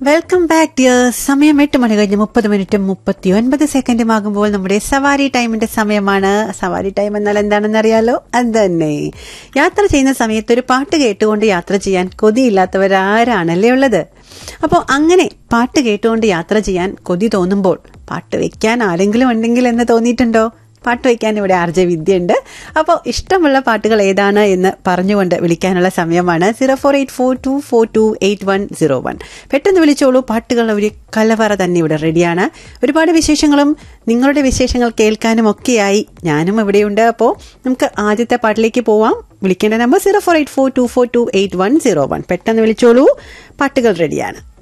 welcome back dear സമയം എട്ട് മണി കഴിഞ്ഞ് മുപ്പത് മിനിറ്റും മുപ്പത്തി ഒൻപത് സെക്കൻഡും ആകുമ്പോൾ നമ്മുടെ സവാരി ടൈമിന്റെ സമയമാണ് സവാരി ടൈം എന്നാൽ എന്താണെന്ന് അറിയാലോ അത് തന്നെ യാത്ര ചെയ്യുന്ന സമയത്ത് ഒരു പാട്ട് കേട്ടുകൊണ്ട് യാത്ര ചെയ്യാൻ കൊതിയില്ലാത്തവരാരാണല്ലേ ഉള്ളത് അപ്പോൾ അങ്ങനെ പാട്ട് കേട്ടുകൊണ്ട് യാത്ര ചെയ്യാൻ കൊതി തോന്നുമ്പോൾ പാട്ട് വെക്കാൻ ആരെങ്കിലും ഉണ്ടെങ്കിൽ എന്ന് തോന്നിയിട്ടുണ്ടോ പാട്ട് വയ്ക്കാൻ ഇവിടെ ആർ ജെ വിദ്യയുണ്ട് അപ്പോൾ ഇഷ്ടമുള്ള പാട്ടുകൾ ഏതാണ് എന്ന് പറഞ്ഞുകൊണ്ട് വിളിക്കാനുള്ള സമയമാണ് zero four eight four two four two eight one zero one പെട്ടെന്ന് വിളിച്ചോളൂ പാട്ടുകൾ ഒരു കലവറ തന്നെ ഇവിടെ റെഡിയാണ് ഒരുപാട് വിശേഷങ്ങളും നിങ്ങളുടെ വിശേഷങ്ങൾ കേൾക്കാനും ഒക്കെയായി ഞാനും ഇവിടെയുണ്ട് അപ്പോൾ നമുക്ക് ആദ്യത്തെ പാട്ടിലേക്ക് പോവാം വിളിക്കേണ്ട number zero four eight four two four two eight one zero one പെട്ടെന്ന് വിളിച്ചോളൂ പാട്ടുകൾ റെഡിയാണ്